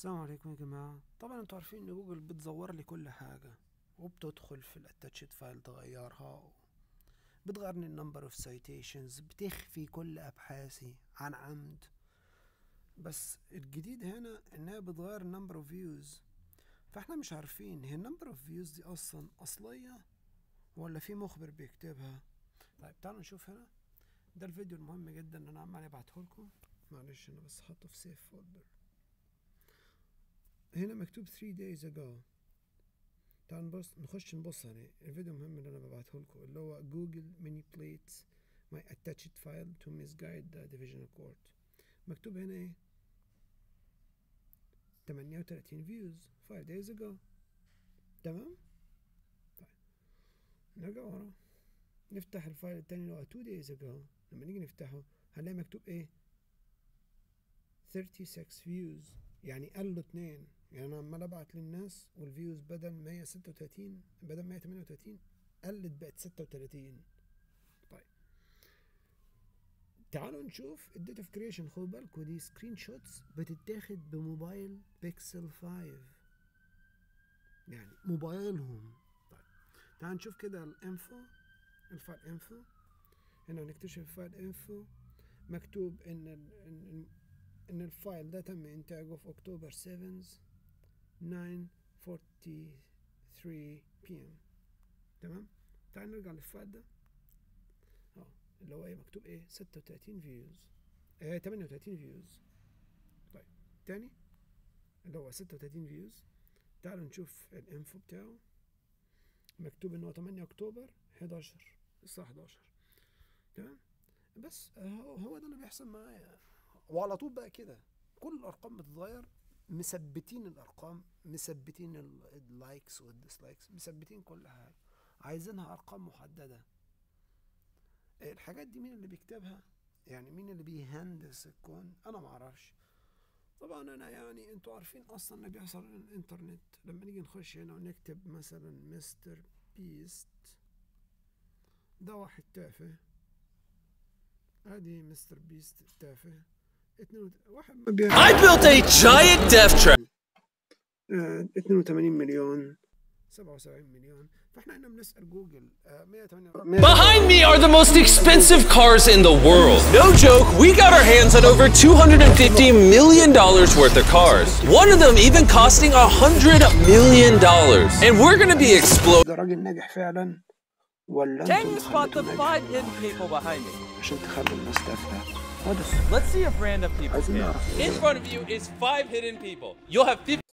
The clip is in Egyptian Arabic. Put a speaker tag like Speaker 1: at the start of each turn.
Speaker 1: السلام عليكم يا جماعة طبعا انتوا عارفين ان جوجل بتزور لي كل حاجة وبتدخل في الاتاتشد فايل تغيرها بتغيرني النمبر اوف سايتيشنز بتخفي كل ابحاثي عن عمد بس الجديد هنا انها بتغير النمبر اوف فيوز فاحنا مش عارفين هي النمبر اوف فيوز دي اصلا اصلية ولا في مخبر بيكتبها طيب تعالوا نشوف هنا ده الفيديو المهم جدا اللي انا عمال ابعته لكم معلش انا بس حاطه في سيف فولدر هنا مكتوب 3 days ago تعال نبص نخش نبص عليه الفيديو مهم اللي انا ببعته لكم اللي هو جوجل manipulates my attached file to misguide the divisional court مكتوب هنا ايه 38 views 5 days ago تمام طيب نرجع ورا نفتح الفايل التاني اللي هو 2 days ago لما نيجي نفتحه هنلاقي مكتوب ايه 36 views يعني قال له اتنين يعني انا عمال ابعت للناس والفيوز بدل 136 بدل 138 قلت بقت 36 طيب تعالوا نشوف الداتا اوف كريشن خدوا بالكوا دي سكرين شوتس بتتاخد بموبايل بيكسل 5 يعني موبايلهم طيب تعالوا نشوف كده الانفو الفايل انفو هنا نكتشف الفايل انفو مكتوب ان ال ان ان الفايل ده تم انتاجه في اكتوبر 7 9:43 بي ام تمام تعال نرجع للفايل ده اه اللي هو ايه مكتوب ايه 36 فيوز اه 38 فيوز طيب تاني اللي هو 36 فيوز تعالوا نشوف الانفو بتاعه مكتوب ان هو 8 اكتوبر 11 الساعه 11 تمام بس هو هو ده اللي بيحصل معايا وعلى طول بقى كده كل الارقام بتتغير مثبتين الارقام مثبتين اللايكس والديسلايكس مثبتين كل حاجه عايزينها ارقام محدده الحاجات دي مين اللي بيكتبها يعني مين اللي بيهندس الكون انا ما اعرفش طبعا انا يعني انتوا عارفين اصلا اللي بيحصل على الانترنت لما نيجي نخش هنا ونكتب مثلا مستر بيست ده واحد تافه ادي مستر بيست تافه اتنين واحد
Speaker 2: I built a giant death trap.
Speaker 1: 82 مليون 77 مليون فاحنا هنا بنسال جوجل آه، 108
Speaker 2: Behind me are the most expensive cars in the world. No joke, we got our hands on over $250 million worth of cars. One of them even costing $100 million. And we're gonna be exploding.
Speaker 1: ده راجل ناجح فعلا ولا
Speaker 3: Can
Speaker 1: انتوا
Speaker 3: you spot the
Speaker 1: اللي
Speaker 3: five
Speaker 1: ناجحين
Speaker 3: hidden people behind me?
Speaker 1: عشان تخلوا الناس تافهه واضح
Speaker 3: Let's see if random people
Speaker 1: عايزين
Speaker 3: can.
Speaker 1: نعرف
Speaker 2: In front of you is five hidden people. You'll have 50